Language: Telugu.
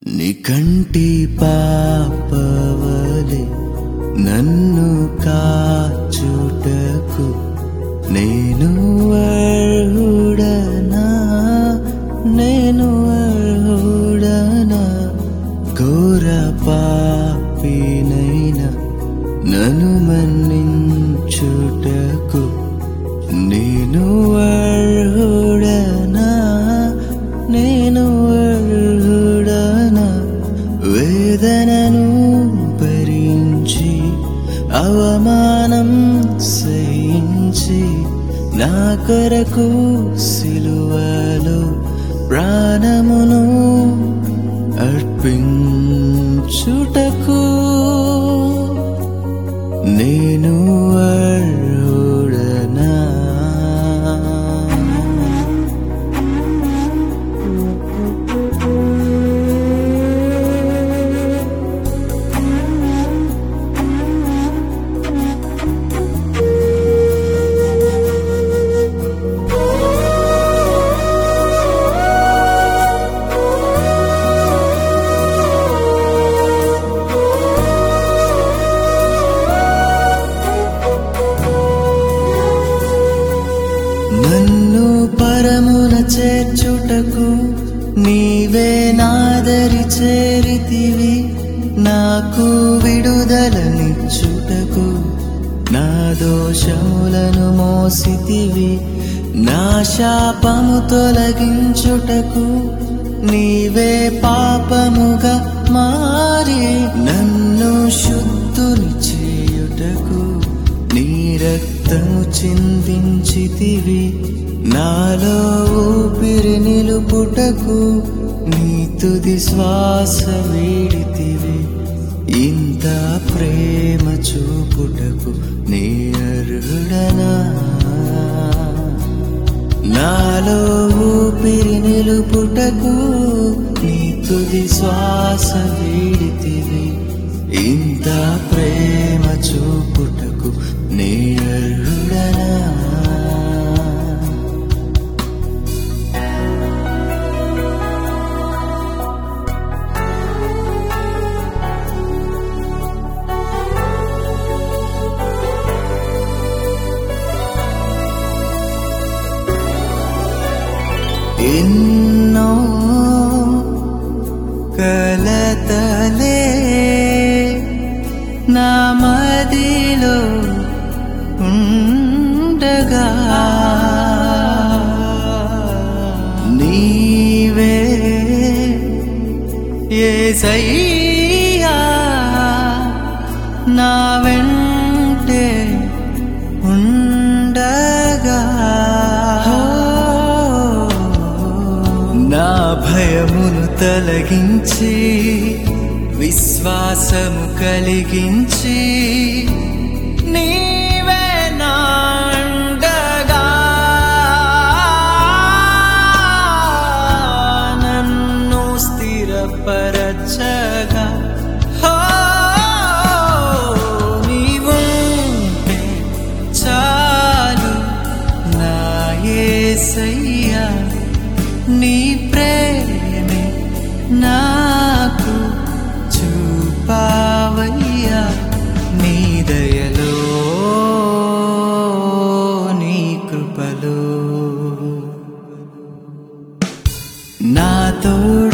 నికంటి పాపవలే నన్ను కాచుటకు నేను అర్హుడనా నేను అర్హుడనా ఘోర పాపినైనా నన్ను మన్నించుటకు నేను అర్హుడనా నేను అర్హుడనా వేదనను భరించి అవమానం సహించి నా కొరకు సిలువలో ప్రాణమును అర్పించుటకు నేను అర్హుడనా నన్ను పరమున చేర్చుటకు నీవే నాదరి చేరితివి నాకు విడుదలనిచ్చుటకు నా దోషములను మోసితివి నా శాపము తొలగించుటకు నీవే పాపముగా మారి నన్ను శుద్ధుని చేయుటకు నీ రక్తము చిందించితివి నాలో ఊపిరి నిలుపుటకు నీ తుది శ్వాస వీడితివి ఇంత ప్రేమ చూపుటకు నీ అర్హుడనా నాలో ఊపిరి నిలుపుటకు నీ తుది శ్వాస వీడితివి ఇంత ప్రేమ చూపుటకు నీ అర్హుడనా ఎన్నో కలతలే నా మదిలో ఉండగా నీవే ఏసయ్యా నా వెంటే ఉండగా నా భయమును తొలగించి విశ్వాసము కలిగించి నీవే నా అండగా నన్ను స్థిరపరచగా హో, నీవుంటే చాలు నా యేసయ్యా నీ ప్రేమే నాకు చూపావయ్యా నీ దయలో నీ కృపలో నా తోడు